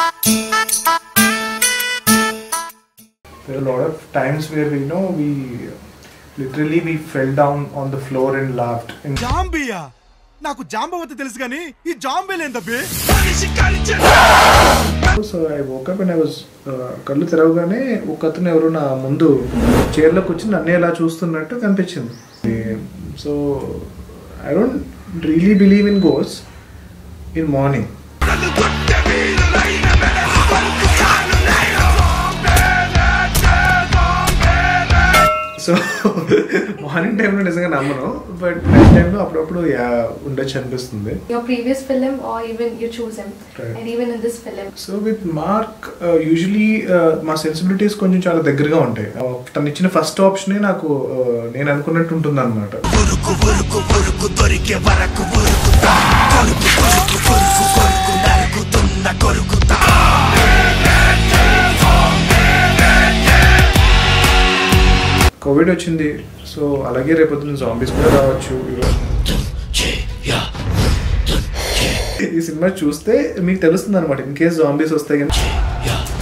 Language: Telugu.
There are a lot of times where we know we literally we fell down on the floor and laughed. And Zambia నాకు జాంబవతి తెలుసు కానీ ఈ జాంబీలు ఏంటబ్బి so I woke up and I was కళ్ళు తెరవగానే ఒక అతను ఎవరు నా ముందు చైర్లో కూర్చుని నన్నే ఎలా చూస్తున్నట్టు కనిపించింది so I don't really believe in గోస్ ఇన్ మార్నింగ్ సో మార్నింగ్ టైంలో నిజంగా నమ్మను బట్ నైట్ టైంలో అప్పుడప్పుడు యా ఉండొచ్చు అనిపిస్తుంది Your previous film, or even you choose him, Right. and even in this film. So with Mark usually మా సెన్సిబిలిటీస్ కొంచెం చాలా దగ్గరగా ఉంటాయి Uh, తను ఇచ్చిన ఫస్ట్ ఆప్షనే నాకు uh, నేను అనుకున్నట్టు ఉంటుంది అనమాట ఉరుకు ఉరుకు ఉరుకు దొరికే వరకు ఉరుకుతా కొరుకు కొరుకు కొరుకు కొరుకు నరుకుతున్న కొరుకుతా కోవిడ్ వచ్చింది సో అలాగే రేపొద్దున జాంబీస్ కూడా రావచ్చు ఈ సినిమా చూస్తే మీకు తెలుస్తుంది అనమాట ఇన్ కేస్ జాంబీస్ వస్తాయి కానీ